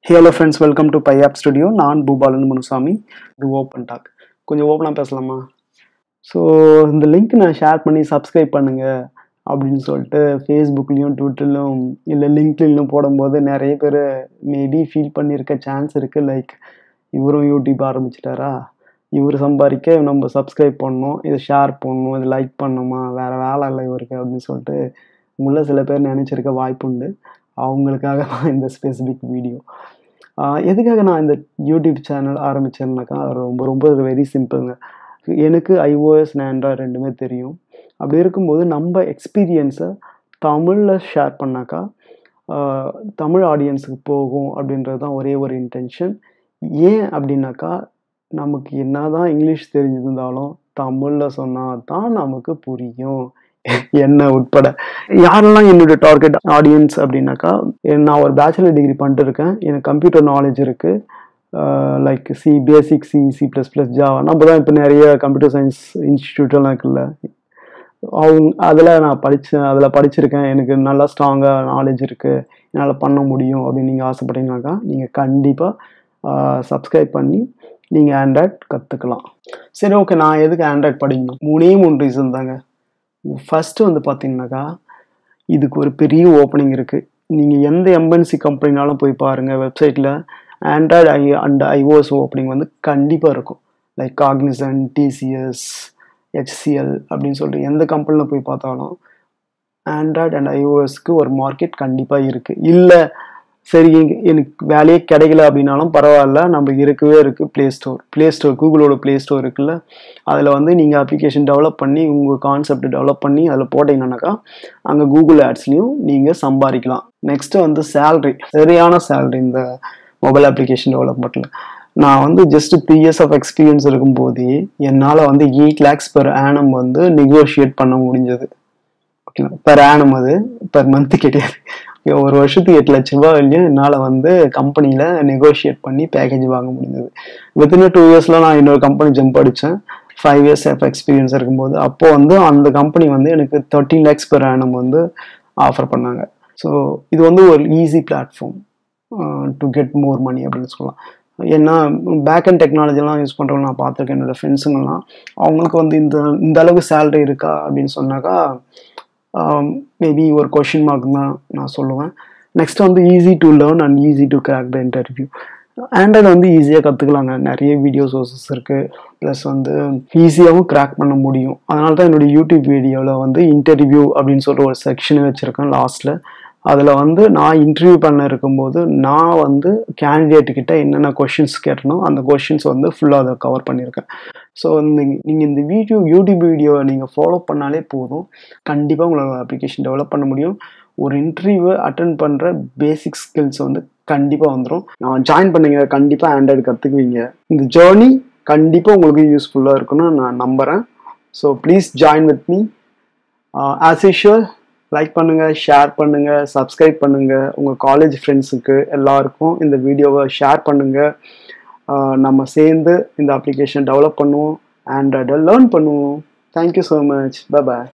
hello friends welcome to பையாப் studio நான் பூபாலன் முனுசாமி இது ஓப்பன் டாக் கொஞ்சம் ஓப்பனாக பேசலாமா ஸோ இந்த லிங்க் நான் ஷேர் பண்ணி சப்ஸ்கிரைப் பண்ணுங்க அப்படின்னு சொல்லிட்டு ஃபேஸ்புக்லேயும் ட்விட்டர்லையும் இல்லை லிங்க்லையும் போடும்போது நிறைய பேர் மேபி ஃபீல் பண்ணியிருக்க சான்ஸ் இருக்குது லைக் இவரும் யூடியூப் ஆரம்பிச்சிட்டாரா இவர் சம்பாதிக்க நம்ம சப்ஸ்கிரைப் பண்ணணும் இதை ஷேர் பண்ணணும் இதை லைக் பண்ணணுமா வேறு வேலை இல்லை இவருக்கு அப்படின்னு சொல்லிட்டு உள்ள சில பேர் நினச்சிருக்க வாய்ப்புண்டு அவங்களுக்காக தான் இந்த ஸ்பெசிஃபிக் வீடியோ எதுக்காக நான் இந்த யூடியூப் சேனல் ஆரம்பித்தேன்னாக்கா ரொம்ப ரொம்ப வெரி சிம்பிளுங்க எனக்கு ஐஓஎஸ் ஆண்ட்ராய்டு ரெண்டுமே தெரியும் அப்படி இருக்கும்போது நம்ம எக்ஸ்பீரியன்ஸை தமிழில் ஷேர் பண்ணாக்கா ஆஹ், தமிழ் ஆடியன்ஸுக்கு போகும் அப்படின்றது தான் ஒரே ஒரு இன்டென்ஷன் ஏன் அப்படின்னாக்கா நமக்கு என்னதான் இங்கிலீஷ் தெரிஞ்சிருந்தாலும் தமிழில் சொன்னால் தான் நமக்கு புரியும் என்ன உட்பட யாரெல்லாம் என்னுடைய டார்கெட் ஆடியன்ஸ் அப்படின்னாக்கா நான் ஒரு பேச்சுலர் டிகிரி பண்ணிட்டு இருக்கேன் எனக்கு கம்ப்யூட்டர் நாலேஜ் இருக்குது like C basic C C plus plus Java நம்ம தான் இப்போ நிறைய கம்ப்யூட்டர் சயின்ஸ் இன்ஸ்டியூட்லாம் இருக்குல்ல அவங்க அதில் நான் படித்தேன் அதில் படிச்சிருக்கேன் எனக்கு நல்லா ஸ்ட்ராங்காக நாலேஜ் இருக்குது என்னால் பண்ண முடியும் அப்படின்னு நீங்கள் ஆசைப்பட்டீங்கன்னாக்கா நீங்கள் கண்டிப்பாக சப்ஸ்கிரைப் பண்ணி நீங்கள் ஆண்ட்ராய்ட் கற்றுக்கலாம் சரி ஓகே நான் எதுக்கு ஆண்ட்ராய்ட் படிக்கணும் மூணே மூணு ரீசன் தாங்க ஃபஸ்ட்டு வந்து பார்த்தீங்கன்னாக்கா இதுக்கு ஒரு பெரிய ஓப்பனிங் இருக்குது நீங்கள் எந்த எம்என்சி கம்பெனினாலும் போய் பாருங்கள் வெப்சைட்டில் Android I and iOS opening வந்து கண்டிப்பாக இருக்கும் லைக் காக்னிசன் டிசிஎஸ் ஹெச்சிஎல் அப்படின்னு சொல்லிட்டு எந்த கம்பெனியில் போய் பார்த்தாலும் ஆண்ட்ராய்டு அண்ட் ஐஓஎஸ்க்கு ஒரு மார்க்கெட் கண்டிப்பாக இருக்குது இல்லை சரி எங்க- எனக்கு வேலையே கிடைக்கல அப்படின்னாலும் பரவாயில்ல நம்மளுக்கு இருக்கவே இருக்குது ப்ளே ஸ்டோர் ப்ளே ஸ்டோர் கூகுளோட ப்ளே ஸ்டோர் இருக்குல்ல அதில் வந்து நீங்கள் அப்ளிகேஷன் டெவலப் பண்ணி உங்கள் கான்செப்ட் டெவலப் பண்ணி அதில் போட்டிங்கன்னாக்கா அங்கே கூகுள் ஆட்ஸ்லேயும் நீங்கள் சம்பாதிக்கலாம் நெக்ஸ்ட்டு வந்து சேல்ரி சரியான சேல்ரி இந்த மொபைல் அப்ளிகேஷன் டெவலப்மெண்ட்டில் நான் வந்து just three years of experience இருக்கும்போதே என்னால் வந்து எயிட் லேக்ஸ் பெர் ஆனம் வந்து நெகோஷியேட் பண்ண முடிஞ்சது ஓகேங்களா பெர் ஆனம் அது பெர் மந்த் கிடையாது Okay, ஒரு வருஷத்துக்கு எட்டு லட்ச ரூபாய் வரையும் என்னால் வந்து கம்பெனியில் நெகோஷியேட் பண்ணி பேக்கேஜ் வாங்க முடிஞ்சது வித்தின் டூ இயர்ஸில் நான் இன்னொரு கம்பெனி ஜம்ப் அடித்தேன் ஃபைவ் இயர்ஸ் ஆஃப் எக்ஸ்பீரியன்ஸ் இருக்கும்போது அப்போ வந்து அந்த கம்பெனி வந்து எனக்கு தேர்ட்டின் லேக்ஸ் பெர் ஆனம் வந்து ஆஃபர் பண்ணாங்க ஸோ இது வந்து ஒரு easy platform to get more money அப்படின்னு சொல்லலாம் ஏன்னா பேக் அண்ட் டெக்னாலஜிலாம் யூஸ் பண்ணுறவங்க நான் பார்த்துருக்கேன் என்னோட ஃப்ரெண்ட்ஸுங்கெல்லாம் அவங்களுக்கு வந்து இந்த இந்த அளவுக்கு சேலரி இருக்கா அப்படின்னு சொன்னாக்கா மேபி ஒரு கொஷின் மார்க் தான் நான் சொல்லுவேன் நெக்ஸ்ட் வந்து easy to learn and easy to crack the interview Android வந்து ஈஸியாக கற்றுக்கலாங்க நிறைய வீடியோ சோர்சஸ் இருக்குது ப்ளஸ் வந்து ஈஸியாகவும் கிராக் பண்ண முடியும் அதனால தான் என்னுடைய யூடியூப் வீடியோவில் வந்து இன்டர்வியூ அப்படின்னு சொல்லிட்டு ஒரு செக்ஷன் வச்சுருக்கேன் லாஸ்ட்டில் அதில் வந்து நான் இன்டர்வியூ பண்ண இருக்கும்போது நான் வந்து கேண்டிடேட் கிட்ட என்னென்ன கொஷின்ஸ் கேட்டனோ அந்த கொஷின்ஸ் வந்து ஃபுல்லாக அதை கவர் பண்ணியிருக்கேன் ஸோ இந்த நீங்கள் இந்த வீடியோ யூடியூப் வீடியோவை நீங்கள் ஃபாலோ பண்ணாலே போதும் கண்டிப்பாக உங்களால் அப்ளிகேஷன் டெவலப் பண்ண முடியும் ஒரு இன்டர்வியூவை அட்டன் பண்ணுற பேசிக் ஸ்கில்ஸ் வந்து கண்டிப்பாக வந்துடும் நான் ஜாயின் பண்ணுங்க கண்டிப்பாக ஆண்ட்ராய்டு கற்றுக்குவீங்க இந்த ஜேர்னி கண்டிப்பாக உங்களுக்கு யூஸ்ஃபுல்லாக இருக்கும்னு நான் நம்புகிறேன் so please join with me as usual like பண்ணுங்க ஷேர் பண்ணுங்க சப்ஸ்கிரைப் பண்ணுங்க உங்க காலேஜ் ஃப்ரெண்ட்ஸுக்கு எல்லாருக்கும் இந்த வீடியோவை ஷேர் பண்ணுங்க ஆஹ் நம்ம சேர்ந்து இந்த அப்ளிகேஷன் டெவலப் பண்ணுவோம் ஆண்ட்ராய்டை லேர்ன் பண்ணுவோம் தேங்க்யூ ஸோ மச் பை பாய்